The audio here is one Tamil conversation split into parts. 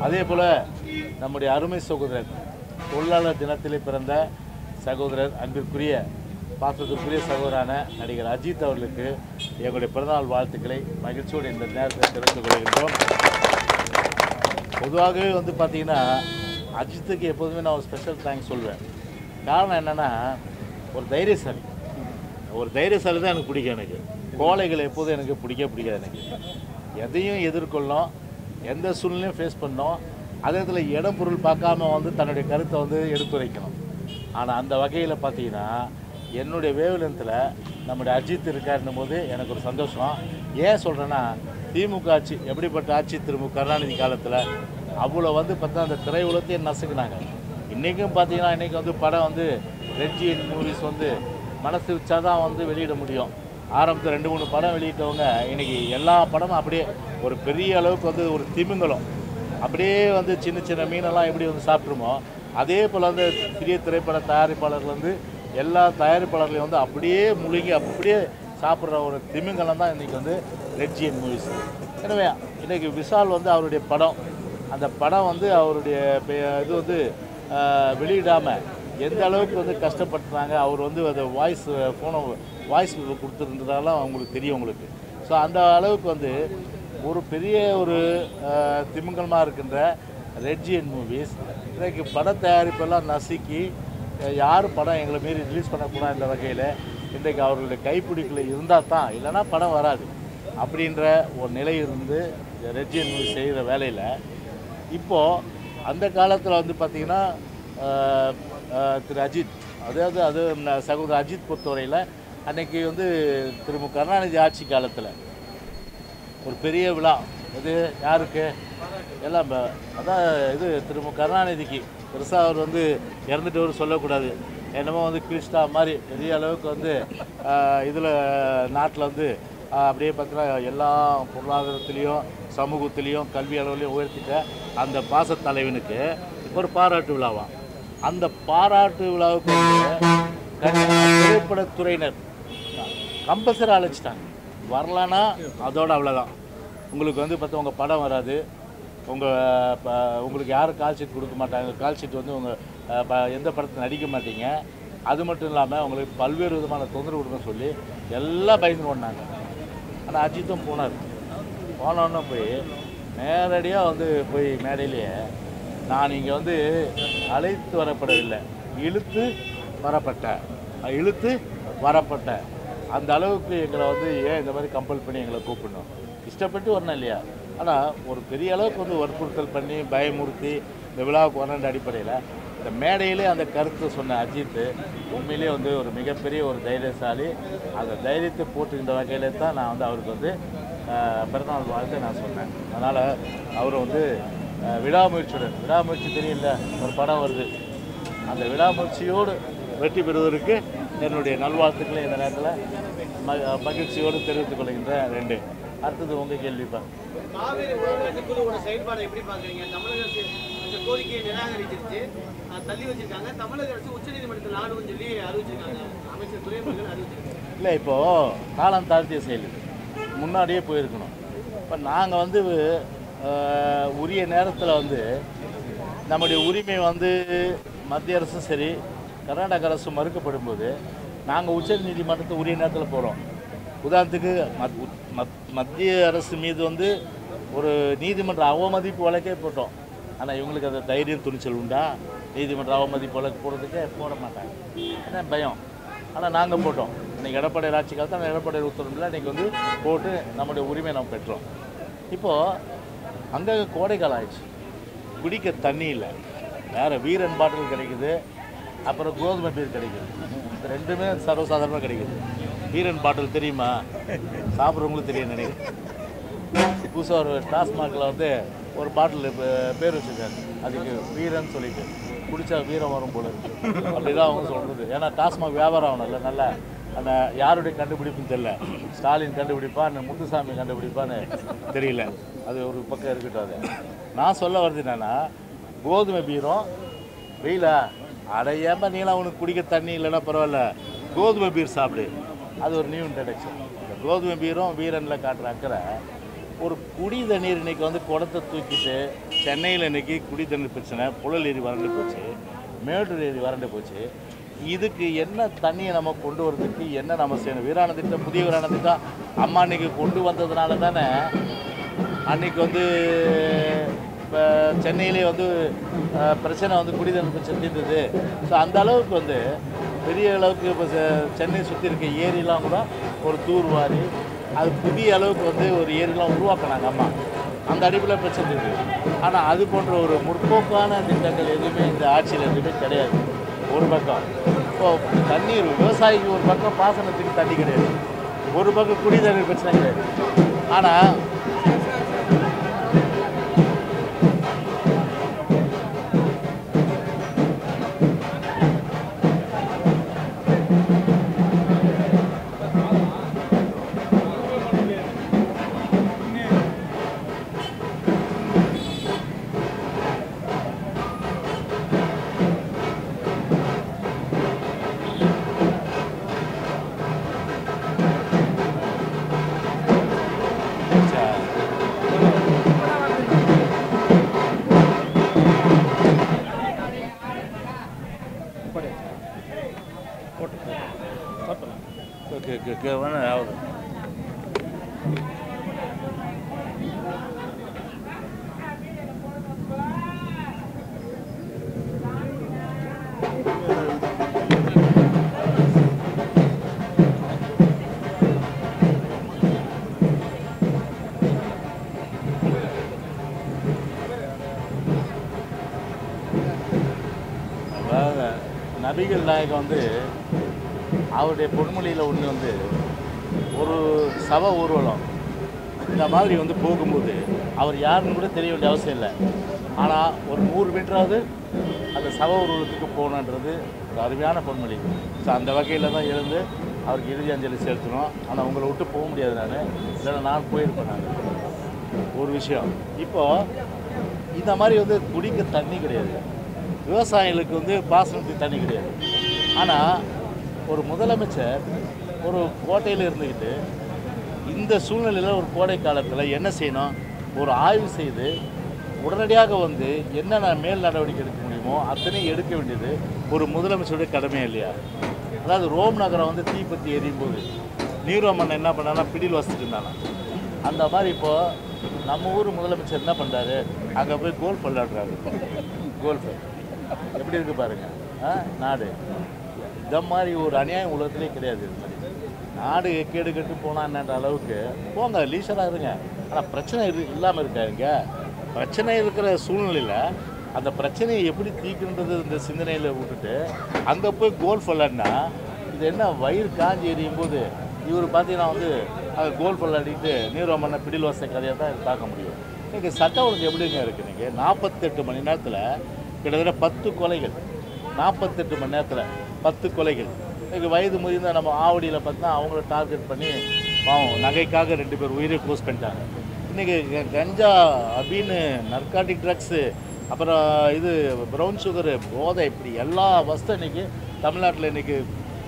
அதே போல் நம்முடைய அருமை சகோதரர் தொழிலாளர் தினத்திலே பிறந்த சகோதரர் அன்பிற்குரிய பாசத்திற்குரிய சகோதரான நடிகர் அஜித் அவர்களுக்கு எங்களுடைய பிறந்தநாள் வாழ்த்துக்களை மகிழ்ச்சியோடு இந்த நேரத்தில் தெரிவித்துக் கொள்கின்றோம் பொதுவாகவே வந்து பார்த்தீங்கன்னா அஜித்துக்கு எப்போதுமே நான் ஒரு ஸ்பெஷல் தேங்க்ஸ் சொல்வேன் காரணம் என்னென்னா ஒரு தைரியசாலி ஒரு தைரியசாலி தான் எனக்கு பிடிக்கும் எனக்கு கோழைகள் எப்போதும் எனக்கு பிடிக்க பிடிக்காது எனக்கு எதையும் எதிர்கொள்ளும் எந்த சூழ்நிலையும் ஃபேஸ் பண்ணோம் அதே இடத்துல இடம் பொருள் பார்க்காம வந்து தன்னுடைய கருத்தை வந்து எடுத்துரைக்கணும் ஆனால் அந்த வகையில் பார்த்தீங்கன்னா என்னுடைய வேவ்லென்த்தில் நம்முடைய அஜித் இருக்காருன்னும் போது எனக்கு ஒரு சந்தோஷம் ஏன் சொல்கிறேன்னா திமுக ஆட்சி எப்படிப்பட்ட ஆட்சி திரு கருணாநிதி காலத்தில் அவ்வளோ வந்து பார்த்தா அந்த திரையுலகத்தையும் நசுக்குனாங்க இன்றைக்கும் பார்த்தீங்கன்னா இன்றைக்கி வந்து படம் வந்து ரெட்ஜி மூவிஸ் வந்து மனசு வச்சா தான் வந்து வெளியிட முடியும் ஆரம்பத்தில் ரெண்டு மூணு படம் வெளியிட்டவங்க இன்றைக்கி எல்லா படமும் அப்படியே ஒரு பெரிய அளவுக்கு வந்து ஒரு திமிங்கலம் அப்படியே வந்து சின்ன சின்ன மீனெல்லாம் எப்படி வந்து சாப்பிட்ருமோ அதே போல் வந்து சிறிய திரைப்பட தயாரிப்பாளர்கள் வந்து எல்லா தயாரிப்பாளர்களையும் வந்து அப்படியே முழுங்கி அப்படியே சாப்பிட்ற ஒரு திமிங்கலம் தான் இன்றைக்கி வந்து ரெட்ஜியன் மூவிஸ் எனவே இன்றைக்கி விஷால் வந்து அவருடைய படம் அந்த படம் வந்து அவருடைய பெ- இது வந்து வெளியிடாமல் எந்த அளவுக்கு வந்து கஷ்டப்பட்டுறாங்க அவர் வந்து அந்த வாய்ஸ் ஃபோனை வாய்ஸ் கொடுத்துருந்ததாலாம் அவங்களுக்கு தெரியும் உங்களுக்கு ஸோ அந்த அளவுக்கு வந்து ஒரு பெரிய ஒரு திமிங்கலமாக இருக்கின்ற ரெட்ஜியன் மூவிஸ் இன்றைக்கு பட தயாரிப்பெல்லாம் நசுக்கி அஹ், யார் படம் எங்களை மீறி ரிலீஸ் பண்ணக்கூடாது இந்த வகையில் இன்றைக்கு அவர்களுடைய கைப்பிடிப்பில் இருந்தால் தான் இல்லைன்னா படம் வராது அப்படின்ற ஒரு நிலை இருந்து ரெட்ஜியன் மூவிஸ் செய்கிற வேலையில் இப்போது அந்த காலத்தில் வந்து பார்த்திங்கன்னா ஆஹ், ஆஹ், திரு அஜித் அதாவது அது ந- சகோதரர் அஜித் பொறுத்தவரையில் அன்னைக்கு வந்து திரு மு கருணாநிதி ஆட்சி காலத்தில் ஒரு பெரிய விழா இது யாருக்கு எல்லாம் ப- அதான் இது திரு மு கருணாநிதிக்கு பெருசாக அவர் வந்து இறந்துட்டவர் சொல்லக்கூடாது என்னமோ வந்து கிறிஸ்டா மாதிரி பெரிய அளவுக்கு வந்து இதில் நாட்டில் வந்து ஆஹ், அப்படியே பார்த்தீங்கன்னா எல்லா பொருளாதாரத்துலேயும் சமூகத்திலையும் கல்வி அளவுலையும் உயர்த்திட்ட அந்த பாச தலைவனுக்கு ஒரு பாராட்டு விழாவாம் அந்த பாராட்டு விழாவுக்கு வந்து கண்- திரைப்படத்துறையினர் கம்பல்சரி அழைச்சிட்டாங்க வரலன்னா அதோட அவ்வளோதான் உங்களுக்கு வந்து பார்த்தா உங்கள் படம் வராது உங்கள் உங்களுக்கு யாரும் கால் ஷீட் கொடுக்க மாட்டாங்க கால் ஷீட் வந்து உங்கள் எந்த படத்தை நடிக்க மாட்டீங்க அது மட்டும் இல்லாமல் உங்களுக்கு பல்வேறு விதமான தொந்தரவு கொடுக்க சொல்லி எல்லாம் பயந்து ஓடினாங்க ஆனால் அஜித்தும் போனார் போனோன்னு போய் நேரடியாக வந்து போய் மேடையிலேயே நான் இங்கே வந்து அழைத்து வரப்படவில்லை இழுத்து வரப்பட்ட இழுத்து வரப்பட்ட அந்த அளவுக்கு எங்களை வந்து ஏன் இந்த மாதிரி கம்பல் பண்ணி எங்களை கூப்பிடணும் இஷ்டப்பட்டு வரணும் இல்லையா ஆனால் ஒரு பெரிய அளவுக்கு வந்து வற்புறுத்தல் பண்ணி பயமுறுத்தி இந்த விழாவுக்கு வரணுன்ற அடிப்படையில் இந்த மேடையிலே அந்த கருத்தை சொன்ன அஜித் உண்மையிலே வந்து ஒரு மிகப்பெரிய ஒரு தைரியசாலி அந்த தைரியத்தை போட்டுக்கின்ற வகையில தான் நான் வந்து அவருக்கு வந்து ஆஹ், பிறந்தநாள் வாழ்த்து நான் சொன்னேன் அதனால் அவர் வந்து ஆஹ், விடாமுயற்சியுடன் விடாமுயற்சி தெரியல ஒரு படம் வருது அந்த விடாமுயற்சியோடு வெற்றி பெறுவதற்கு என்னுடைய நல்வாழ்த்துக்களை இந்த நேரத்தில் ம மகிழ்ச்சியோடு தெரிவித்துக் கொள்கின்ற ரெண்டு அடுத்தது உங்கள் கேள்விப்பா காவிரி ஒழுங்கு குழுவோட செயல்பாடை எப்படி பாக்குறீங்க தமிழக அரசு அந்த கோரிக்கையை நிராகரிச்சிருச்சு அஹ் தள்ளி வச்சிருக்காங்க தமிழக அரசு உச்சநீதிமன்றத்தில் நாடுன்னு சொல்லி அறிவிச்சிருக்காங்க அமைச்சர் துரைமுருகன் அறிவிச்சிருக்காங்க இல்லை இப்போது காலம் தாழ்த்திய செயல் இது முன்னாடியே போயிருக்கணும் இப்போ நாங்கள் வந்து ஆஹ், உரிய நேரத்தில் வந்து நம்முடைய உரிமை வந்து மத்திய அரசும் சரி கர்நாடக அரசும் மறுக்கப்படும் போது நாங்கள் உச்ச நீதிமன்றத்தை உரிய நேரத்தில் போகிறோம் உதாரணத்துக்கு மத் உத்- மத்- மத்திய அரசு மீது வந்து ஒரு நீதிமன்ற அவமதிப்பு வழக்கே போட்டோம் ஆனால் இவங்களுக்கு அந்த தைரியம் துணிச்சல் உண்டா நீதிமன்ற அவமதிப்பு வழக்கு போடுறதுக்கே போட மாட்டாங்க ஏன்னா பயம் ஆனால் நாங்கள் போட்டோம் இன்னைக்கு எடப்பாடி ஆட்சி காலத்தில் எடப்பாடி உத்தரவில் இன்றைக்கி வந்து போட்டு நம்முடைய உரிமை நாம் பெற்றோம் இப்போது அங்கே கோடை காலம் ஆயிடுச்சு குடிக்க தண்ணி இல்லை வேறு வீரன் பாட்டில் கிடைக்குது அப்புறம் கோதுமை பீர் கிடைக்குது இந்த ரெண்டுமே சர்வசாதாரணமாக கிடைக்குது வீரன் பாட்டில் தெரியுமா சாப்பிட்றவங்களுக்கு தெரியும் நினைக்கிறேன் புதுசாக ஒரு டாஸ்மாகில் வந்து ஒரு பாட்டில் இப்போ பேர் வச்சுருக்காங்க அதுக்கு வீரன் சொல்லிட்டு குடிச்சா வீரம் வரும் போல இருக்கு அப்படிதான் அவங்க சொல்கிறது ஏன்னா டாஸ்மாக் வியாபாரம் ஆகணும்ல நல்லா அந்த யாருடைய கண்டுபிடிப்புன்னு தெரியல ஸ்டாலின் கண்டுபிடிப்பான்னு முத்துசாமி கண்டுபிடிப்பான்னு தெரியல அது ஒரு பக்கம் இருக்கட்டும் அது நான் சொல்ல வர்றது என்னன்னா கோதுமை பீரும் வெயிலா அட ஏன்பா நீலாம் உனக்கு குடிக்க தண்ணி இல்லைன்னா பரவாயில்ல கோதுமை பீர் சாப்பிடு அது ஒரு நியூ இன்ட்ரடக்ஷன் இந்த கோதுமை பீரும் வீரனில் காட்டுற அக்கறை ஒரு குடி தண்ணீர் இன்னைக்கு வந்து குடத்தை தூக்கிட்டு சென்னையில் இன்னைக்கு குடி தண்ணீர் பிரச்சனை புழல் ஏரி வறண்டு போச்சு மேட்டூர் ஏரி வறண்டு போச்சு இதுக்கு என்ன தண்ணியை நம்ம கொண்டு வரதுக்கு என்ன நம்ம செய்யணும் வீராண திட்டம் புதிய வீராண திட்டம் அம்மா இன்னைக்கு கொண்டு வந்ததுனால தானே அன்னைக்கு வந்து இப்போ சென்னையிலே வந்து அஹ், பிரச்சனை வந்து குடிநீர் பிரச்சனை தீர்ந்தது ஸோ அந்த அளவுக்கு வந்து பெரிய அளவுக்கு இப்போ சென்னை சுற்றி இருக்க ஏரிலாம் கூட ஒரு தூர்வாரி அது புதிய அளவுக்கு வந்து ஒரு ஏரிலாம் உருவாக்குனாங்க அம்மா அந்த அடிப்படையில் பிரச்சனை இருக்குது ஆனால் அது போன்ற ஒரு முற்போக்கான திட்டங்கள் எதுவுமே இந்த ஆட்சியில் எதுவுமே கிடையாது ஒரு பக்கம் இப்போ தண்ணீர் விவசாயிக்கு ஒரு பக்கம் பாசனத்துக்கு தண்ணி கிடையாது ஒரு பக்கம் குடி தண்ணீர் பிரச்சனை கிடையாது ஆனால் ஓகே ஓகே ஓகே வேணாம் ஆகுது அதாவது நபிகள் நாயகம் வந்து அவருடைய பொன்மொழியில் ஒன்று வந்து ஒரு சவ ஊர்வலம் இந்த மாதிரி வந்து போகும்போது அவர் யாருன்னு கூட தெரிய வேண்டிய அவசியம் இல்லை ஆனால் ஒரு நூறு மீட்டராவது அந்த சவ ஊர்வலத்துக்கு போகணுன்றது ஒரு அருமையான பொன்மொழி ஸோ அந்த வகையில் தான் இருந்து அவருக்கு இறுதி அஞ்சலி செலுத்தணும் ஆனால் உங்களை விட்டு போக முடியாது நான் இல்லைன்னா நான் போயிருப்பேன் நான் ஒரு விஷயம் இப்போது இந்த மாதிரி வந்து குடிக்க தண்ணி கிடையாது விவசாயிகளுக்கு வந்து பாசனத்துக்கு தண்ணி கிடையாது ஆனால் ஒரு முதலமைச்சர் ஒரு கோட்டையில் இருந்துக்கிட்டு இந்த சூழ்நிலையில் ஒரு கோடை காலத்தில் என்ன செய்யணும் ஒரு ஆய்வு செய்து உடனடியாக வந்து என்னென்ன மேல் நடவடிக்கை எடுக்க முடியுமோ அத்தனையும் எடுக்க வேண்டியது ஒரு முதலமைச்சருடைய கடமை இல்லையா அதாவது ரோம் நகரம் வந்து தீப்பத்தி எரியும் போது நீரோ மன்னன் என்ன பண்ணானா பிடியில் வசிச்சுட்டு இருந்தானா அந்த மாதிரி இப்போ நம்ம ஊர் முதலமைச்சர் என்ன பண்ணுறாரு அங்கே போய் கோல்ஃப் விளையாடுறாரு கோல்ஃபு எப்படி இருக்கு பாருங்க ஆ நாடு இந்த மாதிரி ஒரு அநியாயம் உலகத்திலே கிடையாது இது மாதிரி நாடு கேடு கெட்டு போனான்ற அளவுக்கு போங்க லீசராக இருங்க ஆனால் பிரச்சனை இரு இல்லாமல் இருக்காருங்க பிரச்சனை இருக்கிற சூழ்நிலையில் அந்த பிரச்சனையை எப்படி தீர்க்குன்றது இந்த சிந்தனையில் விட்டுட்டு அங்கே போய் கோல்ஃப் விளாட்னா இது என்ன வயிறு காஞ்சி எரியும் போது இவர் பார்த்தீங்கன்னா வந்து அங்கே கோல்ஃப் விளையாடிட்டு நீரோமன்ன பிடில் வச கதையை தான் பார்க்க முடியும் இன்றைக்கி சட்ட ஒழுங்கு எப்படிங்க இருக்குது நீங்கள் நாற்பத்தெட்டு மணி நேரத்தில் கிட்டத்தட்ட பத்து கொலைகள் நாற்பத்தெட்டு மணி நேரத்தில் பத்து கொலைகள் இன்னைக்கு வயது முதிர்ந்த நம்ம ஆவடியில் பார்த்தா அவங்கள டார்கெட் பண்ணி பாவம் நகைக்காக ரெண்டு பேர் உயிரை க்ளோஸ் பண்ணிட்டாங்க இன்றைக்கி கஞ்சா அபின்னு நர்காட்டிக் ட்ரக்ஸு அப்புறம் இது ப்ரௌன் சுகரு போதை இப்படி எல்லா வஸ்தும் இன்றைக்கி தமிழ்நாட்டில் இன்றைக்கி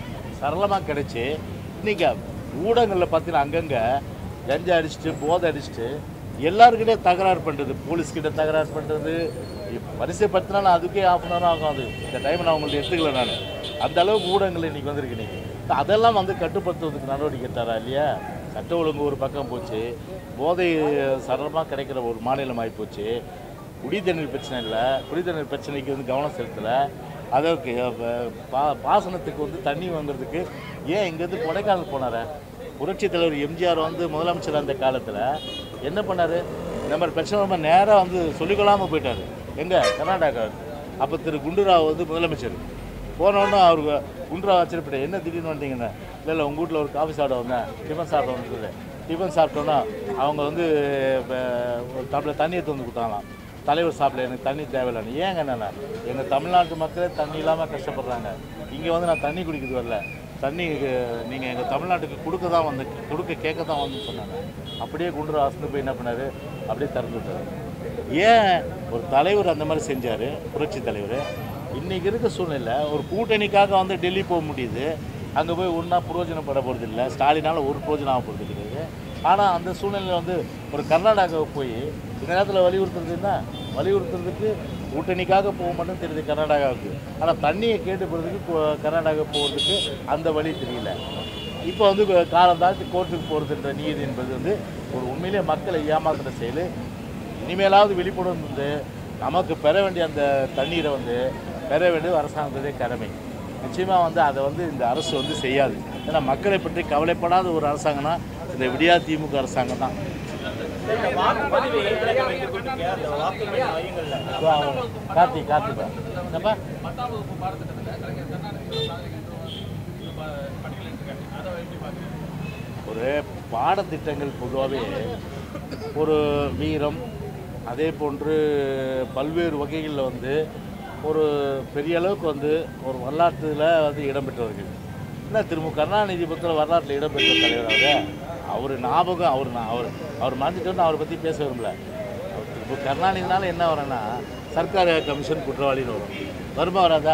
சரளமாக கிடைச்சி இன்றைக்கி ஊடகங்களில் பார்த்தீங்கன்னா அங்கங்கே கஞ்சா அடிச்சுட்டு போதை அடிச்சுட்டு எல்லாருக்கிட்டே தகராறு பண்ணுறது போலீஸ்கிட்ட தகராறு பண்ணுறது வரிசைப்படுத்தினா நான் அதுக்கே ஆஃப் அன் ஹவர் ஆகும் அது இந்த டைம் நான் உங்கள்ட்ட எடுத்துக்கல நான் அந்த அளவுக்கு ஊடகங்கள் இன்றைக்கி வந்திருக்கு நீங்கள் அதெல்லாம் வந்து கட்டுப்படுத்துவதற்கு நடவடிக்கை தரா இல்லையா சட்ட ஒழுங்கு ஒரு பக்கம் போச்சு போதை சரளமாக கிடைக்கிற ஒரு மாநிலம் ஆகி போச்சு குடி தண்ணீர் பிரச்சனை இல்லை குடி தண்ணீர் பிரச்சனைக்கு வந்து கவனம் செலுத்தலை அதற்கு அஹ், பா பாசனத்துக்கு வந்து தண்ணி வாங்குறதுக்கு ஏன் இங்கேருந்து கொடைக்கானல் போனார புரட்சித் தலைவர் எம்ஜிஆர் வந்து முதலமைச்சர் அந்த காலத்தில் என்ன பண்ணார் இந்த மாதிரி பிரச்சனை ரொம்ப நேராக வந்து சொல்லிக்கொள்ளாமல் போயிட்டார் எங்கே கர்நாடகா அப்போ திரு குண்டுராவ் வந்து முதலமைச்சர் போனோடனே அவருக்கு குண்டுராவ் வச்சிருப்பிட்ட என்ன திடீர்னு வந்தீங்கன்னு இல்லை இல்லை உங்கள் வீட்டில் ஒரு காஃபி சாப்பிட வந்தேன் டிஃபன் சாப்பிட வந்தது டிஃபன் சாப்பிட்டோன்னா அவங்க வந்து இப்ப ஒரு டம்ளர் தண்ணியை தந்து கொடுத்தாங்களாம் தலைவர் சாப்பிடல எனக்கு தண்ணி தேவையில்லைன்னு ஏங்க என்னென்ன எங்கள் தமிழ்நாட்டு மக்களே தண்ணி இல்லாமல் கஷ்டப்படுறாங்க இங்கே வந்து நான் தண்ணி குடிக்கிறது வரல தண்ணி நீங்கள் எங்கள் தமிழ்நாட்டுக்கு கொடுக்க தான் வந்து கொடுக்க கேட்க தான் வந்து சொன்னாங்க அப்படியே குண்டுர அசந்து போய் என்ன பண்ணார் அப்படியே திறந்து விட்டாரு ஏன் ஒரு தலைவர் அந்த மாதிரி செஞ்சார் புரட்சி தலைவர் இன்றைக்கி இருக்க சூழ்நிலை ஒரு கூட்டணிக்காக வந்து டெல்லி போக முடியுது அங்கே போய் ஒன்றா பிரயோஜனப்பட போகிறது இல்லை ஸ்டாலினால் ஒரு பிரயோஜனம் ஆக போகிறது கிடையாது ஆனால் அந்த சூழ்நிலையில் வந்து ஒரு கர்நாடகாவுக்கு போய் இந்த நேரத்தில் வலியுறுத்துறது என்ன வலியுறுத்துறதுக்கு கூட்டணிக்காக போக மட்டும் தெரியுது கர்நாடகாவுக்கு ஆனால் தண்ணியை கேட்டு போகிறதுக்கு கோ- கர்நாடகா போகிறதுக்கு அந்த வழி தெரியல இப்போ வந்து காலம் தாழ்த்தி கோர்ட்டுக்கு போகிறதுன்ற நீதி என்பது வந்து ஒரு உண்மையிலே மக்களை ஏமாத்துற செயல் இனிமேலாவது விழிப்புணர்வு வந்து நமக்கு பெற வேண்டிய அந்த தண்ணீரை வந்து பெற வேண்டியது அரசாங்கத்துடைய கடமை நிச்சயமாக வந்து அதை வந்து இந்த அரசு வந்து செய்யாது ஏன்னா மக்களை பற்றி கவலைப்படாத ஒரு அரசாங்கம்னா இந்த விடியா திமுக அரசாங்கம் தான் வாக்குப்பதிவு இயந்திரங்களை வைத்துக் கொண்டிருக்க அந்த வாக்குப்பதிவு மையங்கள்ல இப்போ அவங்க கார்த்தி கார்த்திகா என்னப்பா பத்தாம் வகுப்பு பாடத்திட்டத்தில் கலைஞர் கருணாநிதி சாதனை இந்த ப- பட்டியலிட்டிருக்காங்க அதை எப்படி பார்க்குறீங்க ஒரு பாடத்திட்டங்கள் பொதுவாகவே ஒரு வீரம் அதே போன்று பல்வேறு வகைகளில் வந்து ஒரு பெரிய அளவுக்கு வந்து ஒரு வரலாற்றில் வந்து இடம்பெற்றவர்கள் என்ன திரும்ப கருணாநிதி பத்திர வரலாற்றில் இடம்பெற்ற தலைவர் அவர் அவர் ஞாபகம் அவர் நான் அவர் அவர் மறந்துட்டு அவரை பற்றி பேச விரும்பல அவர் திரும்ப கருணாநிதினால என்ன வரும்னா சர்க்கார் கமிஷன் குற்றவாளின்னு வரும் வருமா வராதா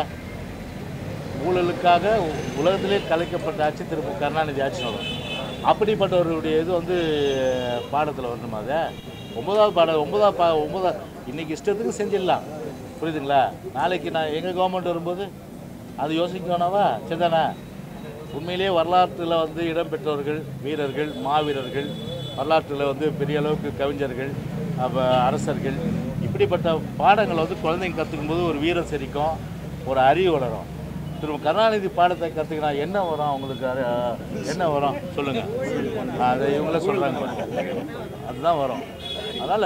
ஊழலுக்காக உ- உலகத்திலே கலைக்கப்பட்ட ஆட்சி திரும்ப கருணாநிதி ஆட்சி வரும் அப்படிப்பட்டவருடைய இது வந்து பாடத்தில் வரணுமா அதை ஒன்பதாவது பாடம் ஒன்பதாவது பா ஒன்பதாவது இன்னைக்கு இஷ்டத்துக்கு செஞ்சிடலாம் புரியுதுங்களா நாளைக்கு நான் எங்கள் கவர்மெண்ட் வரும்போது அது யோசிக்கணும்னாவா சரிதானே உண்மையிலேயே வரலாற்றில் வந்து இடம்பெற்றவர்கள் வீரர்கள் மாவீரர்கள் வரலாற்றில் வந்து பெரிய அளவுக்கு கவிஞர்கள் அப்ப அரசர்கள் இப்படிப்பட்ட பாடங்களை வந்து குழந்தைங்க கற்றுக்கும் போது ஒரு வீரம் செரிக்கும் ஒரு அறிவு வளரும் திரும்ப கருணாநிதி பாடத்தை கற்றுக்கினா என்ன வரும் அவங்களுக்கு அது, அஹ், என்ன வரும் சொல்லுங்கள் அதை இவங்களே சொல்கிறாங்க அதுதான் வரும் அதனால்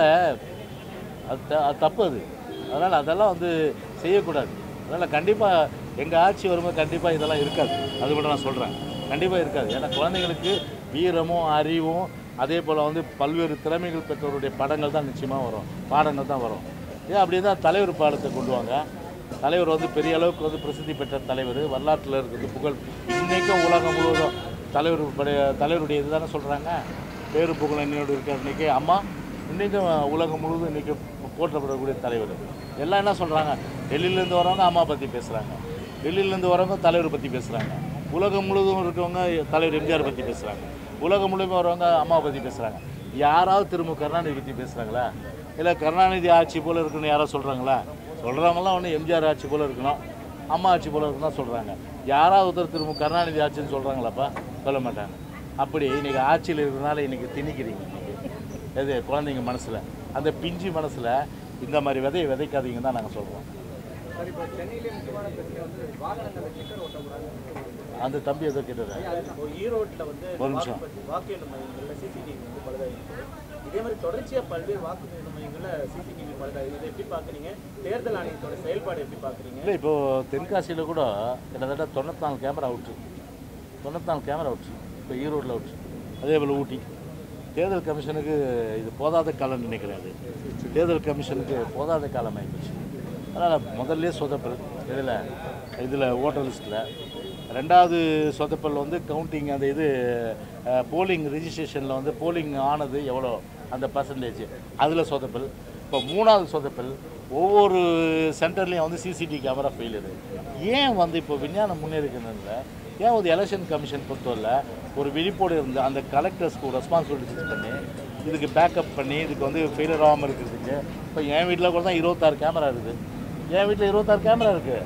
அது த- அது தப்பு அது அதனால் அதெல்லாம் வந்து செய்யக்கூடாது அதனால் கண்டிப்பாக எங்கள் ஆட்சி வரும்போது கண்டிப்பாக இதெல்லாம் இருக்காது அது கூட நான் சொல்கிறேன் கண்டிப்பாக இருக்காது ஏன்னா குழந்தைங்களுக்கு வீரமும் அறிவும் அதே போல் வந்து பல்வேறு திறமைகள் பெற்றவருடைய படங்கள் தான் நிச்சயமாக வரும் பாடங்கள் தான் வரும் ஏன் அப்படி தான் தலைவர் பாடத்தை கொண்டு வாங்க தலைவர் வந்து பெரிய அளவுக்கு வந்து பிரசித்தி பெற்ற தலைவர் வரலாற்றில் இருக்கிறது புகழ் இன்றைக்கும் உலகம் முழுவதும் தலைவர் படைய தலைவருடைய இதுதானே சொல்கிறாங்க பேரு புகழ் என்னோடு இருக்கார் இன்றைக்கி அம்மா இன்றைக்கும் உலகம் முழுவதும் இன்றைக்கி போற்றப்படக்கூடிய தலைவர் எல்லாம் என்ன சொல்கிறாங்க டெல்லியிலேருந்து வரவங்க அம்மா பற்றி பேசுகிறாங்க டெல்லியிலேருந்து வரவங்க தலைவர் பற்றி பேசுகிறாங்க உலகம் முழுவதும் இருக்கவங்க தலைவர் எம்ஜிஆர் பற்றி பேசுகிறாங்க உலகம் முழுவதும் வரவங்க அம்மா பற்றி பேசுகிறாங்க யாராவது திரும்ப கருணாநிதி பற்றி பேசுகிறாங்களா இல்லை கருணாநிதி ஆட்சி போல் இருக்குன்னு யாராவது சொல்கிறாங்களா சொல்கிறவங்களாம் ஒன்று எம்ஜிஆர் ஆட்சி போல் இருக்கணும் அம்மா ஆட்சி போல் இருக்குன்னு தான் சொல்கிறாங்க யாராவது ஒருத்தர் திரும்ப கருணாநிதி ஆட்சின்னு சொல்கிறாங்களாப்பா சொல்ல மாட்டாங்க அப்படி இன்றைக்கி ஆட்சியில் இருக்கிறதுனால இன்றைக்கி திணிக்கிறீங்க இன்னைக்கு. எது குழந்தைங்க மனசில் அந்த பிஞ்சு மனசில் இந்த மாதிரி விதையை விதைக்காதீங்க தான் நாங்கள் சொல்கிறோம் சார் இப்போ சென்னையிலே முக்கியமான பிரச்சனை வந்து வாகனங்களை கிட்டர் ஓட்டக்கூடாது அந்த தம்பி ஏதோ கேட்டது இப்போ ஈரோட்டில் வந்து ஒரு நிமிஷம். வாக்குப்பதிவு- வாக்கு எண்ணும் மையங்களில் சிசிடிவி வந்து பழுதாயிருக்கு இதே மாதிரி தொடர்ச்சியாக பல்வேறு வாக்கு எண்ணும் மையங்களில் சிசிடிவி பழுதாயிருக்கு இதை எப்படி பார்க்குறீங்க தேர்தல் ஆணையத்தோட செயல்பாடு எப்படி பார்க்குறீங்க இல்லை இப்போது தென்காசியில் கூட கிட்டத்தட்ட தொண்ணூற்றி நாலு கேமரா அவுட்ரு தொண்ணூற்றி நாலு கேமரா அவுட்ரு இப்போ ஈரோட்டில் அவுட்ரு அதே போல் ஊட்டி தேர்தல் கமிஷனுக்கு இது போதாத காலம் நினைக்கிறேன் அது தேர்தல் கமிஷனுக்கு போதாத காலம் ஆகிப்போச்சு அதனால் முதல்ல சொதப்பல் இதில் இதில் ஓட்டர் லிஸ்ட்டில் ரெண்டாவது சொதப்பல் வந்து கவுண்டிங் அந்த இது போலிங் ரிஜிஸ்ட்ரேஷனில் வந்து போலிங் ஆனது எவ்வளோ அந்த பர்சன்டேஜ் அதில் சொதப்பல் இப்போ மூணாவது சொதப்பல் ஒவ்வொரு சென்டர்லேயும் வந்து சிசிடிவி கேமரா ஃபெயிலியரு ஏன் வந்து இப்போ விஞ்ஞானம் முன்னேறிக்கிறதுல ஏன் ஒரு எலெக்ஷன் கமிஷன் பொறுத்தவரை ஒரு விழிப்போடு இருந்து அந்த கலெக்டர்ஸ்க்கு ரெஸ்பான்சிபிலிட்டிஸ் பண்ணி இதுக்கு பேக்கப் பண்ணி இதுக்கு வந்து ஃபெயிலியர் ஆகாமல் இருக்கிறதுக்கு இப்போ என் வீட்டில் கூட தான் இருபத்தாறு கேமரா இருக்குது என் வீட்டில் இருபத்தாறு கேமரா இருக்குது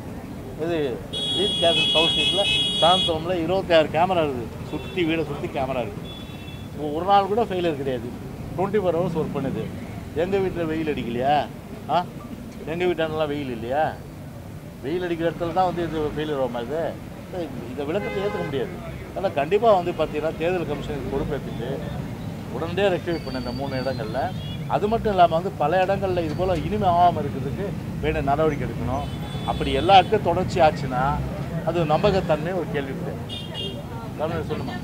இது ரீத் கேசல் சவுத் ஸ்ட்ரீட்டில் சாந்தோமில் இருபத்தாறு கேமரா இருக்குது சுற்றி வீடை சுற்றி கேமரா இருக்குது ஒரு நாள் கூட ஃபெயிலியர் கிடையாது டுவெண்ட்டி ஃபோர் ஹவர்ஸ் ஒர்க் பண்ணுது எங்கள் வீட்டில் வெயில் அடிக்கலையா ஆ எங்கள் வீட்டாண்டெல்லாம் வெயில் இல்லையா வெயில் அடிக்கிற இடத்துல தான் வந்து இது ஃபெயிலியர் ஆகும் இது இதை விளக்கத்தை ஏற்றுக்க முடியாது ஆனால் கண்டிப்பாக வந்து பார்த்தீங்கன்னா தேர்தல் கமிஷனுக்கு பொறுப்பேற்றுட்டு உடனடியாக ரெக்டிஃபை பண்ண இந்த மூணு இடங்களில் அது மட்டும் இல்லாமல் வந்து பல இடங்களில் இது போல் இனிமே ஆகாமல் இருக்கிறதுக்கு வேண்டிய நடவடிக்கை எடுக்கணும் அப்படி எல்லா இடத்தையும் தொடர்ச்சி ஆச்சுன்னா அது நம்பகத்தன்மை ஒரு கேள்வி தமிழ் சொல்லுமா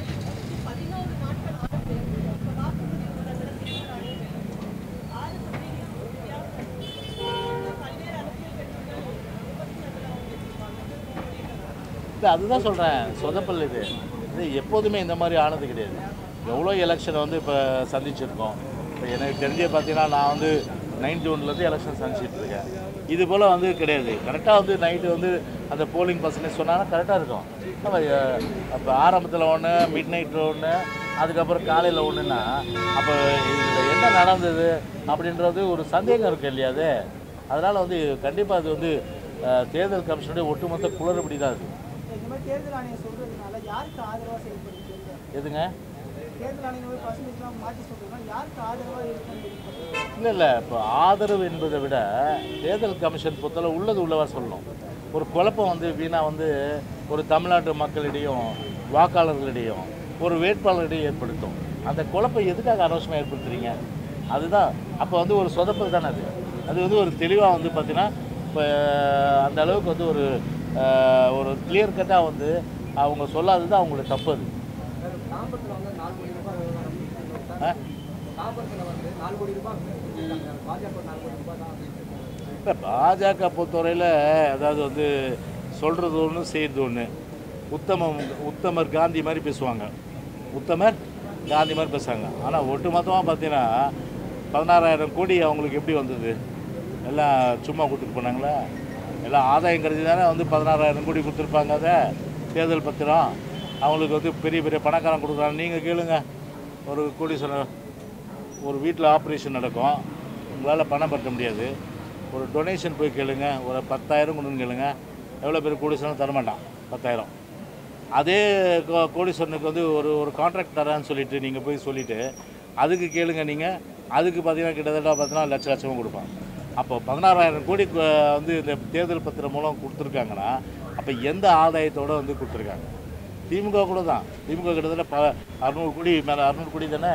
இல்லை அதுதான் சொல்கிறேன் சொதப்பல் இது இது எப்போதுமே இந்த மாதிரி ஆனது கிடையாது எவ்வளோ எலெக்ஷனை வந்து இப்போ சந்திச்சிருக்கோம் இப்போ எனக்கு தெரிஞ்சே பார்த்தீங்கன்னா நான் வந்து நைன் ஜூன்லேருந்து எலெக்ஷன் சந்திச்சிட்டு இருக்கேன் இது போல் வந்து கிடையாது கரெக்டாக வந்து நைட்டு வந்து அந்த போலிங் பர்சன்டேஜ் சொன்னாங்கன்னா கரெக்டாக இருக்கும் நம்ம அப்போ ஆரம்பத்தில் ஒன்று மிட் நைட்டில் ஒன்று அதுக்கப்புறம் காலையில் ஒன்றுன்னா அப்போ இதில் என்ன நடந்தது அப்படின்றது ஒரு சந்தேகம் இருக்கு இல்லையா அது அதனால் வந்து கண்டிப்பாக அது வந்து அஹ், தேர்தல் கமிஷனுடைய ஒட்டுமொத்த குளறுபடி தான் அது இந்த மாதிரி தேர்தல் ஆணையம் சொல்றதுனால யாருக்கு ஆதரவா செயல்படுது தேர்தல்? எதுங்க தேர்தல் ஆணையம் பர்சன்டேஜ்லாம் மாற்றி சொல்றதுனால யாருக்கு ஆதரவா இருக்குன்னு எதிர்பார்க்கறது? இல்லை இல்லை இப்போ ஆதரவு என்பதை விட தேர்தல் கமிஷன் பொறுத்தளவு உள்ளது உள்ளவா சொல்லணும் ஒரு குழப்பம் வந்து வீணாக வந்து ஒரு தமிழ்நாட்டு மக்களிடையும் வாக்காளர்களிடையும் ஒரு வேட்பாளரிடையும் ஏற்படுத்தும் அந்த குழப்பம் எதுக்காக அனவசியமாக ஏற்படுத்துறீங்க அதுதான் அப்போ வந்து ஒரு சொதப்பல் தானே அது அது வந்து ஒரு தெளிவாக வந்து பார்த்தீங்கன்னா இப்போ அந்த அளவுக்கு வந்து ஒரு அஹ், ஒரு கிளியர் கட்டாக வந்து அவங்க சொல்லாதது அவங்களோட தப்பு அது தாம்பரத்தில் வந்து நாலு கோடி ரூபாய் விவகாரம் ஆ? தாம்பரத்தில் வந்து நாலு கோடி ரூபாய் கொடுத்திருக்காங்க. பாஜக நாலு கோடி ரூபாய் தான் அப்படின்னு இப்போ பாஜக பொறுத்தவரையில் அதாவது வந்து சொல்கிறது ஒன்று செய்கிறது ஒன்று உத்தமம் உத்தமர் காந்தி மாதிரி பேசுவாங்க உத்தமர் காந்தி மாதிரி பேசுவாங்க ஆனால் ஒட்டுமொத்தமாக பார்த்தீங்கன்னா பதினாறாயிரம் கோடி அவங்களுக்கு எப்படி வந்தது எல்லாம் சும்மா கொடுத்துட்டு போனாங்களா எல்லாம் ஆதாயம் கிடைச்சி தானே வந்து பதினாறாயிரம் கோடி கொடுத்துருப்பாங்க அதை தேர்தல் பத்திரம் அவங்களுக்கு வந்து பெரிய பெரிய பணக்காரன் கொடுக்குறாங்க நீங்கள் கேளுங்க ஒரு கோடீஸ்வரர் ஒரு வீட்டில் ஆப்ரேஷன் நடக்கும் உங்களால் பணம் பற்ற முடியாது ஒரு டொனேஷன் போய் கேளுங்க ஒரு பத்தாயிரம் கொண்டு வந்து கேளுங்க எவ்வளோ பேர் கோடீஸ்வரன் தரமாட்டான் பத்தாயிரம் அதே கோ- கோடீஸ்வரனுக்கு வந்து ஒரு ஒரு கான்ட்ராக்ட் தரேன்னு சொல்லிட்டு நீங்கள் போய் சொல்லிவிட்டு அதுக்கு கேளுங்க நீங்கள் அதுக்கு பார்த்தீங்கன்னா கிட்டத்தட்ட பார்த்தீங்கன்னா லட்ச லட்சமாக கொடுப்பான் அப்போ பதினாறாயிரம் கோடி கு- வந்து இந்த தேர்தல் பத்திரம் மூலம் கொடுத்துருக்காங்கன்னா அப்போ எந்த ஆதாயத்தோட வந்து கொடுத்துருக்காங்க திமுக கூட தான் திமுக கிட்டத்தட்ட ப அறுநூறு கோடி மேலே அறுநூறு கோடி தானே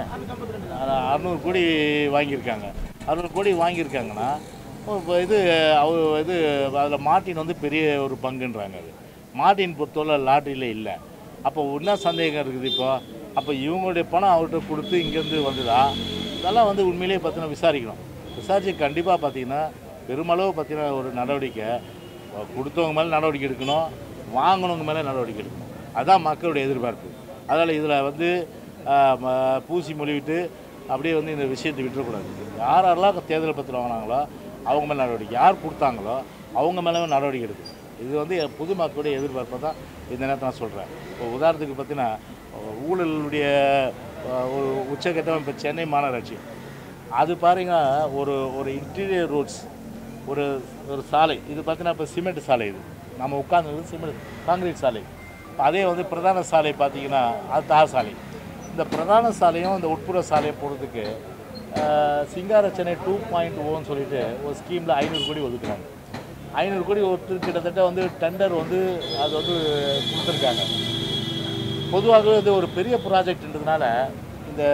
அறுநூறு கோடி வாங்கியிருக்காங்க அறுநூறு கோடி வாங்கியிருக்காங்கன்னா இப்போ இது அவர் இது அதில் மார்ட்டின் வந்து பெரிய ஒரு பங்குன்றாங்க அது மார்ட்டின் பொறுத்தவரை லாட்டரியில் இல்லை அப்போ என்ன சந்தேகம் இருக்குது இப்போ அப்போ இவங்களுடைய பணம் அவர்கிட்ட கொடுத்து இங்கேருந்து வந்ததா இதெல்லாம் வந்து உண்மையிலேயே பார்த்தீங்கன்னா விசாரிக்கணும் விசாரித்து கண்டிப்பாக பார்த்தீங்கன்னா பெருமளவு பார்த்தீங்கன்னா ஒரு நடவடிக்கை கொடுத்தவங்க மேலே நடவடிக்கை எடுக்கணும் வாங்கினவங்க மேலே நடவடிக்கை எடுக்கணும் அதான் மக்களுடைய எதிர்பார்ப்பு அதனால் இதில் வந்து ஆஹ், ம- பூசி மொழிவிட்டு அப்படியே வந்து இந்த விஷயத்தை விட்டுறக்கூடாது யார் யாரெல்லாம் தேர்தல் பத்திரம் வாங்கினாங்களோ அவங்க மேலே நடவடிக்கை யார் கொடுத்தாங்களோ அவங்க மேலே நடவடிக்கை எடுக்கணும் இது வந்து பொதுமக்களுடைய எதிர்பார்ப்பை தான் இந்த நேரத்தை நான் சொல்கிறேன் இப்போ உதாரணத்துக்கு பார்த்தீங்கன்னா ஊழலுடைய ஆஹ், ஒரு உச்சகட்டம் இப்போ சென்னை மாநகராட்சி அது பாருங்க ஒரு ஒரு இன்டீரியர் ரோட்ஸ் ஒரு ஒரு சாலை இது பார்த்தீங்கன்னா இப்போ சிமெண்ட் சாலை இது நம்ம உட்காந்துருது சிமெண்ட் காங்கிரீட் சாலை அதே வந்து பிரதான சாலை பார்த்தீங்கன்னா அது தார் சாலை இந்த பிரதான சாலையும் இந்த உட்புற சாலையும் போடுறதுக்கு ஆஹ், சிங்கார சென்னை டூ பாயிண்ட் ஓன்னு சொல்லிட்டு ஒரு ஸ்கீமில் ஐநூறு கோடி ஒதுக்குறாங்க ஐநூறு கோடி ஒருத்தர் கிட்டத்தட்ட வந்து டெண்டர் வந்து அது வந்து கொடுத்துருக்காங்க பொதுவாகவே இது ஒரு பெரிய ப்ராஜெக்ட்ன்றதுனால இந்த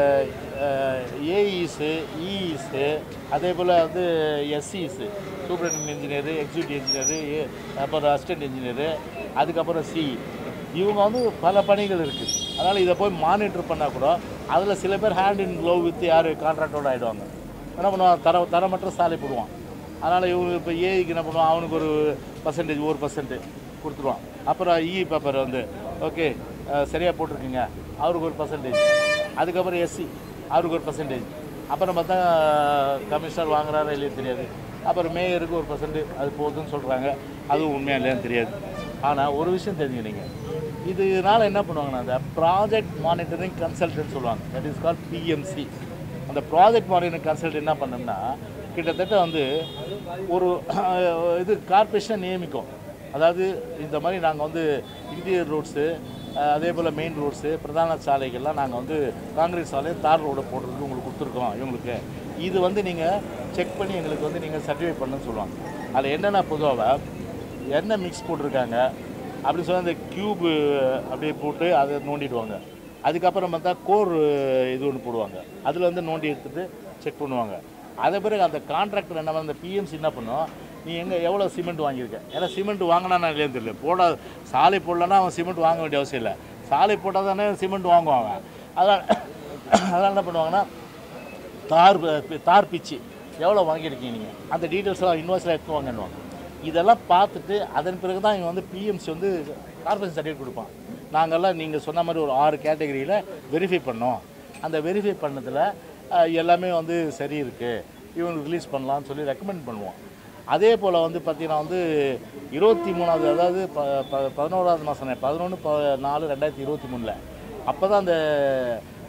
ஏஇஸு இஇஸு அதே போல் வந்து SEs superintendent engineer executive engineer அப்புறம் அசிஸ்டன்ட் இன்ஜினியரு அதுக்கப்புறம் சி இவங்க வந்து பல பணிகள் இருக்குது அதனால் இதை போய் மானிட்டர் பண்ணால் கூட அதில் சில பேர் ஹேண்ட் இன் க்ளோவ் வித் யார் கான்ட்ராக்டோட ஆகிடுவாங்க என்ன பண்ணுவான் தர தரமற்ற சாலை போடுவான் அதனால் இவங்க இப்போ ஏஐக்கு என்ன பண்ணுவான் அவனுக்கு ஒரு பர்சன்டேஜ் ஒரு பர்சன்ட் கொடுத்துருவான் அப்புறம் இ பேப்பர் வந்து ஓகே சரியாக போட்டிருக்கீங்க அவருக்கு ஒரு பர்சன்டேஜ் அதுக்கப்புறம் எஸ்சி அவருக்கு ஒரு பர்சன்டேஜ் அப்புறம் பார்த்தா கமிஷனர் வாங்குறாரா இல்லையா தெரியாது அப்புறம் மேயருக்கு ஒரு பர்சன்ட் அது போகுதுன்னு சொல்கிறாங்க அதுவும் உண்மையா இல்லையான்னு தெரியாது ஆனால் ஒரு விஷயம் தெரிஞ்சுக்கிட்டீங்க இதனால என்ன பண்ணுவாங்கன்னா அந்த ப்ராஜெக்ட் மானிட்டரிங் கன்சல்டன்ட் சொல்லுவாங்க தட் இஸ் கால் பிஎம்சி அந்த ப்ராஜெக்ட் மானிட்டரிங் கன்சல்ட் என்ன பண்ணோம்னா கிட்டத்தட்ட வந்து ஒரு இது கார்பரேஷனை நியமிக்கும் அதாவது இந்த மாதிரி நாங்கள் வந்து இன்டீரியர் ரோட்ஸு அதே போல் மெயின் ரோட்ஸு பிரதான சாலைகள்லாம் நாங்கள் வந்து காங்கிரீட் சாலை தார் ரோடு போடுறதுக்கு உங்களுக்கு கொடுத்துருக்கோம் இவங்களுக்கு இது வந்து நீங்கள் செக் பண்ணி எங்களுக்கு வந்து நீங்கள் சர்டிஃபை பண்ணுன்னு சொல்லுவாங்க அதில் என்னென்ன பொதுவாக என்ன மிக்ஸ் போட்டிருக்காங்க அப்படின்னு சொல்லி அந்த க்யூப் அப்படியே போட்டு அதை நோண்டிடுவாங்க அதுக்கப்புறம் பார்த்தா கோர் இது ஒன்று போடுவாங்க அதில் வந்து நோண்டி எடுத்துட்டு செக் பண்ணுவாங்க அதே பிறகு அந்த கான்ட்ராக்டர் என்ன பண்ண அந்த பிஎம்சி என்ன பண்ணும் நீ எங்கே எவ்வளோ சிமெண்ட் வாங்கியிருக்க ஏன்னா சிமெண்ட் வாங்கினா இல்லைன்னு தெரியல போட சாலை போடலன்னா அவன் சிமெண்ட் வாங்க வேண்டிய அவசியம் இல்லை சாலை போட்டால் தானே சிமெண்ட் வாங்குவான் அவன் அதனால் அதனால் என்ன பண்ணுவாங்கன்னா தார் ப- தார் பிச்சு எவ்வளோ வாங்கியிருக்கீங்க நீங்கள் அந்த டீட்டெயில்ஸ்லாம் இன்வாய்ஸில் எடுத்து வாங்கன்னுவாங்க இதெல்லாம் பார்த்துட்டு அதன் பிறகு தான் இவன் வந்து பிஎம்சி வந்து கார்பரேஷன் சர்டிஃபிகேட் கொடுப்பான் நாங்கள்லாம் நீங்கள் சொன்ன மாதிரி ஒரு ஆறு கேட்டகரியில் வெரிஃபை பண்ணோம் அந்த வெரிஃபை பண்ணதில் அஹ், எல்லாமே வந்து சரி இருக்குது இவனுக்கு ரிலீஸ் பண்ணலாம்னு சொல்லி ரெக்கமெண்ட் பண்ணுவோம் அதே போல் வந்து பார்த்திங்கன்னா வந்து இருபத்தி மூணாவது அதாவது ப ப பதினோராவது மாதம் பதினொன்று ப நாலு ரெண்டாயிரத்தி இருபத்தி மூணில் அப்போ தான் அந்த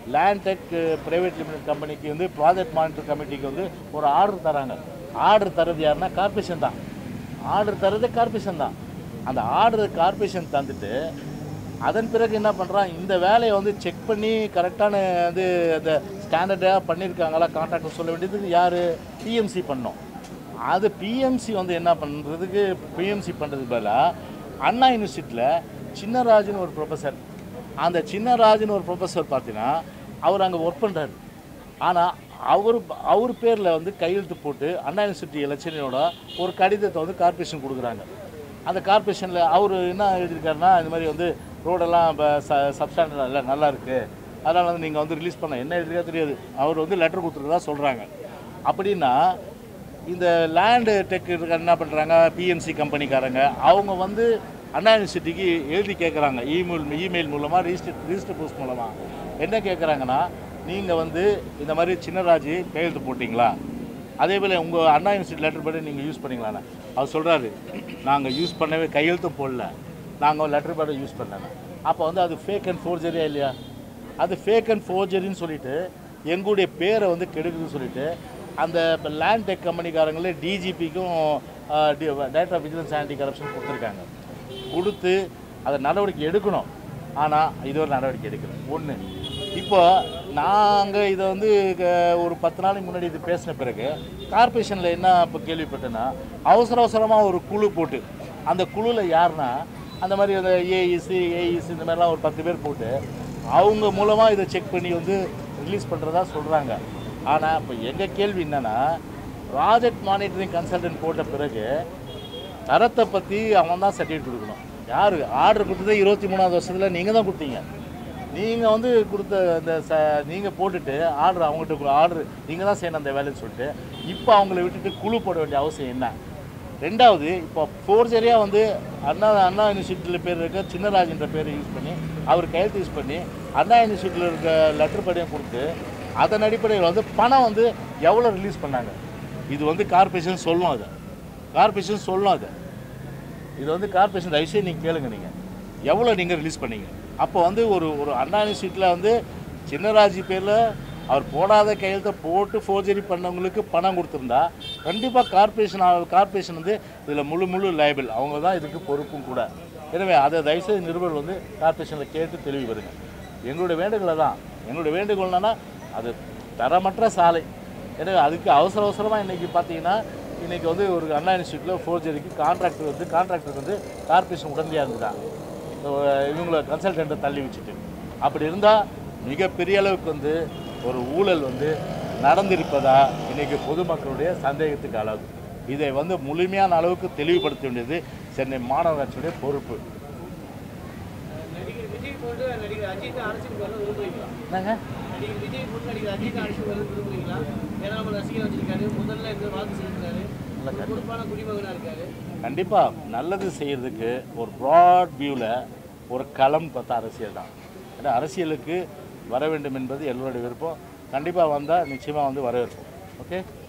லேண்ட் டெக் ப்ரைவேட் லிமிடெட் கம்பெனிக்கு வந்து ப்ராஜெக்ட் மானிட்டர் கமிட்டிக்கு வந்து ஒரு ஆர்டர் தராங்க ஆர்டர் தரது யாருன்னா கார்பரேஷன் தான் ஆர்டர் தரது கார்பரேஷன் தான் அந்த ஆர்டர் கார்பரேஷன் தந்துட்டு அதன் பிறகு என்ன பண்ணுறான் இந்த வேலையை வந்து செக் பண்ணி கரெக்டான இது அந்த ஸ்டாண்டர்டாக பண்ணியிருக்காங்களா கான்ட்ராக்டர் சொல்ல வேண்டியது யார் பிஎம்சி பண்ணோம் அது பிஎம்சி வந்து என்ன பண்ணுறதுக்கு பிஎம்சி பண்ணுறதுக்கு பதிலாக அண்ணா யூனிவர்சிட்டியில் சின்னராஜுன்னு ஒரு ப்ரொஃபஸர் அந்த சின்னராஜுன்னு ஒரு ப்ரொஃபஸர் பார்த்தீங்கன்னா அவர் அங்கே ஒர்க் பண்ணுறாரு ஆனால் அவர் அவர் பேரில் வந்து கையெழுத்து போட்டு அண்ணா யூனிவர்சிட்டி எலெக்ஷனோட ஒரு கடிதத்தை வந்து கார்ப்பரேஷன் கொடுக்குறாங்க அந்த கார்ப்பரேஷனில் அவர் என்ன எழுதியிருக்காருன்னா இந்த மாதிரி வந்து ரோடெல்லாம் இப்போ ச சப்ஸ்டாண்டர்ட் இல்லை நல்லா இருக்குது அதனால் வந்து நீங்கள் வந்து ரிலீஸ் பண்ண என்ன எழுதிருக்கா தெரியாது அவர் வந்து லெட்டர் கொடுத்துருக்கதா சொல்கிறாங்க அப்படின்னா இந்த லேண்டு டெக் இருக்க என்ன பண்ணுறாங்க பிஎம்சி கம்பெனிக்காரங்க அவங்க வந்து அண்ணா யூனிவர்சிட்டிக்கு எழுதி கேட்குறாங்க இமெயில் இமெயில் மூலமாக ரிஜிஸ்டர் ரிஜிஸ்டர் போஸ்ட் மூலமாக என்ன கேட்குறாங்கன்னா நீங்கள் வந்து இந்த மாதிரி சின்னராஜ் கையெழுத்து போட்டிங்களா அதே போல் உங்கள் அண்ணா யூனிவர்சிட்டி லெட்டர் படி நீங்கள் யூஸ் பண்ணீங்களாண்ணா அவர் சொல்கிறாரு நாங்கள் யூஸ் பண்ணவே கையெழுத்தும் போடல நாங்கள் லெட்டர் பேடை யூஸ் பண்ணல அப்போ வந்து அது ஃபேக் அண்ட் ஃபோர்ஜரியா இல்லையா அது ஃபேக் அண்ட் ஃபோர்ஜரின்னு சொல்லிட்டு எங்களுடைய பேரை வந்து கெடுக்குதுன்னு சொல்லிட்டு அந்த லேண்ட் டெக் கம்பெனிக்காரங்களே டிஜிபிக்கும் டேட்டா விஜிலன்ஸ் ஆன்டி கரப்ஷன் கொடுத்துருக்காங்க கொடுத்து அதை நடவடிக்கை எடுக்கணும் ஆனால் இது ஒரு நடவடிக்கை எடுக்கல ஒன்று இப்போ நாங்கள் இதை வந்து க- ஒரு பத்து நாளைக்கு முன்னாடி இது பேசின பிறகு கார்ப்பரேஷனில் என்ன இப்போ கேள்விப்பட்டேன்னா அவசர அவசரமாக ஒரு குழு போட்டு அந்த குழுவில் யாருன்னா அந்த மாதிரி அந்த ஏஇசி ஏஇசி இந்த மாதிரிலாம் ஒரு பத்து பேர் போட்டு அவங்க மூலமாக இதை செக் பண்ணி வந்து ரிலீஸ் பண்ணுறதா சொல்கிறாங்க ஆனால் இப்போ எங்கள் கேள்வி என்னென்னா ப்ராஜெக்ட் மானிட்டரிங் கன்சல்டன்ட் போட்ட பிறகு தரத்தை பற்றி அவன் தான் சர்டிஃபிகேட் கொடுக்கணும் யார் ஆர்டர் கொடுத்ததே இருபத்தி மூணாவது வருஷத்தில் நீங்கள் தான் கொடுத்தீங்க நீங்கள் வந்து கொடுத்த அந்த ச நீங்கள் போட்டுட்டு ஆர்டர் அவங்ககிட்ட ஆர்டர் நீங்கள் தான் செய்யணும் அந்த வேலைன்னு சொல்லிட்டு இப்போ அவங்கள விட்டுட்டு குழு போட வேண்டிய அவசியம் என்ன ரெண்டாவது இப்போ ஃபோர்ஜரியாக வந்து அண்ணா அண்ணா யூனிவர்சிட்டியில் பேர் இருக்க சின்னராஜன்ற பேரை யூஸ் பண்ணி அவர் கையெழுத்து யூஸ் பண்ணி அண்ணா யூனிவர்சிட்டியில் இருக்க லெட்டர் படியும் கொடுத்து அதன் அடிப்படையில் வந்து பணம் வந்து எவ்வளோ ரிலீஸ் பண்ணாங்க இது வந்து கார்பரேஷன் சொல்லும் அதை கார்பரேஷன் சொல்லும் அதை இது வந்து கார்பரேஷன் தயவுசெய்து நீங்கள் கேளுங்க நீங்கள் எவ்வளோ நீங்கள் ரிலீஸ் பண்ணீங்க அப்போ வந்து ஒரு ஒரு அண்ணா யூனிவர்சிட்டியில் வந்து சின்னராஜி பேரில் அவர் போடாத கையெழுத்தை போட்டு ஃபோர்ஜரி பண்ணவங்களுக்கு பணம் கொடுத்துருந்தா கண்டிப்பாக கார்பரேஷன் கார்பரேஷன் வந்து இதில் முழு முழு லைபிள் அவங்க தான் இதுக்கு பொறுப்பும் கூட எனவே அதை தயவுசெய்து நிருபர் வந்து கார்பரேஷனில் கேட்டு தெளிவு வருங்க எங்களுடைய வேண்டுகோளை தான் எங்களுடைய வேண்டுகோள் என்னன்னா அது தரமற்ற சாலை எனவே அதுக்கு அவசர அவசரமாக இன்றைக்கி பார்த்தீங்கன்னா இன்றைக்கி வந்து ஒரு அண்ணா யூனிவர்சிட்டியில் ஃபோர்ஜரிக்கு கான்ட்ராக்டர் வந்து கான்ட்ராக்டர் வந்து கார்பரேஷன் உடனடியாக இருந்துட்டாங்க இவங்கள கன்சல்டண்ட்டை தள்ளி வச்சுட்டு அப்படி இருந்தால் மிகப்பெரிய அளவுக்கு வந்து ஒரு ஊழல் வந்து நடந்திருப்பதா இன்றைக்கி பொதுமக்களுடைய சந்தேகத்துக்கு அளவு இதை வந்து முழுமையான அளவுக்கு தெளிவுபடுத்த வேண்டியது சென்னை மாநகராட்சியுடைய பொறுப்பு நடிகர் விஜய் போன்று நடிகர் அஜித் அரசியலுக்கு வர விரும்புறீங்களா என்னங்க நடிகர் விஜய் போன்று நடிகர் அஜித் அரசியல் வர விரும்புறீங்களா ஏன்னா நம்ம ரசிகர் வச்சிருக்காரு முதல்ல இந்த வாக்கு செலுத்தினாரு நல்ல கருத்து. பொறுப்பான குடிமகனா இருக்காரு கண்டிப்பாக நல்லது செய்கிறதுக்கு ஒரு ப்ராட் வியூவில் ஒரு களம் பார்த்தா அரசியல் தான் ஏன்னா அரசியலுக்கு வர வேண்டும் என்பது எல்லோருடைய விருப்பம் கண்டிப்பாக வந்தால் நிச்சயமாக வந்து வரவேற்போம் ஓகே